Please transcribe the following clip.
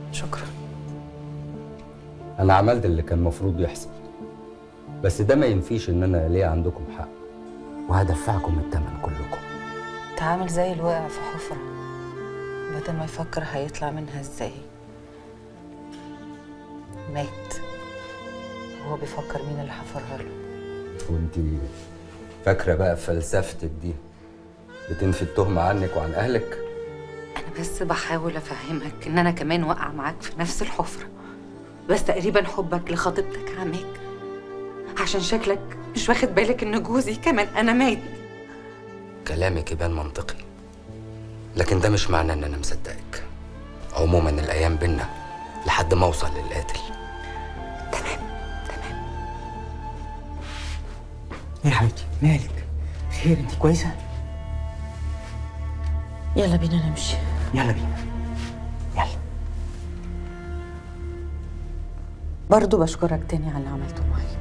شكرا انا عملت اللي كان المفروض يحصل بس ده ما ينفيش ان انا ليا عندكم حق وهدفعكم الثمن كلكم انت عامل زي الواقع في حفرة بدل ما يفكر هيطلع منها ازاي مات وهو بيفكر مين اللي حفرها له وانت فاكره بقى فلسفتك دي بتنفي التهمه عنك وعن اهلك انا بس بحاول افهمك ان انا كمان واقعه معاك في نفس الحفره بس تقريبا حبك لخطيبتك عماك عشان شكلك مش واخد بالك ان جوزي كمان انا مات كلامك يبان منطقي لكن ده مش معناه ان انا مصدقك عموما الايام بينا لحد ما اوصل للقاتل ايه يا حبيبتي مالك خير انت كويسه يلا بينا نمشي يلا بينا يلا برضو بشكرك تاني على اللي عملته معايا